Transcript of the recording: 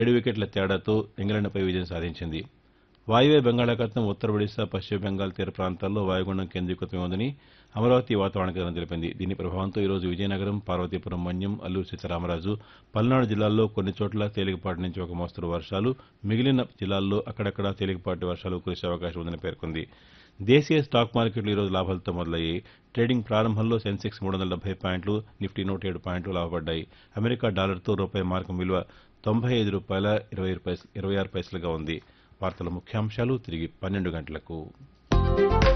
ఏడు వికెట్ల తేడాతో ఇంగ్లాండ్పై విజయం సాధించింది వాయువ్య బంగాళాఖాతం ఉత్తర ఒడిశా పశ్చిమ బెంగాల్ తీర ప్రాంతాల్లో వాయుగుండం కేంద్రీకృతమై ఉందని అమరావతి వాతావరణ కేంద్రం తెలిపింది దీని ప్రభావంతో ఈరోజు విజయనగరం పార్వతీపురం మన్యం అల్లూరు సీతారామరాజు పల్నాడు జిల్లాల్లో కొన్ని చోట్ల తేలికపాటి నుంచి ఒక మోస్తరు వర్షాలు మిగిలిన జిల్లాల్లో అక్కడక్కడ తేలికపాటి వర్షాలు కురిసే అవకాశం ఉందని పేర్కొంది దేశీయ స్టాక్ మార్కెట్లు ఈరోజు లాభాలతో మొదలయ్యాయి ట్రేడింగ్ ప్రారంభంలో సెన్సెక్స్ మూడు వందల డెబ్బై పాయింట్లు నిఫ్టీ నూట ఏడు పాయింట్లు లాభపడ్డాయి అమెరికా డాలర్తో రూపాయి మార్కం విలువ తొంభై ఐదు రూపాయల ఇరవై ఇరవై ఆరు పైసలుగా ఉంది వార్తల ముఖ్యాంశాలు తిరిగి పన్నెండు గంటలకు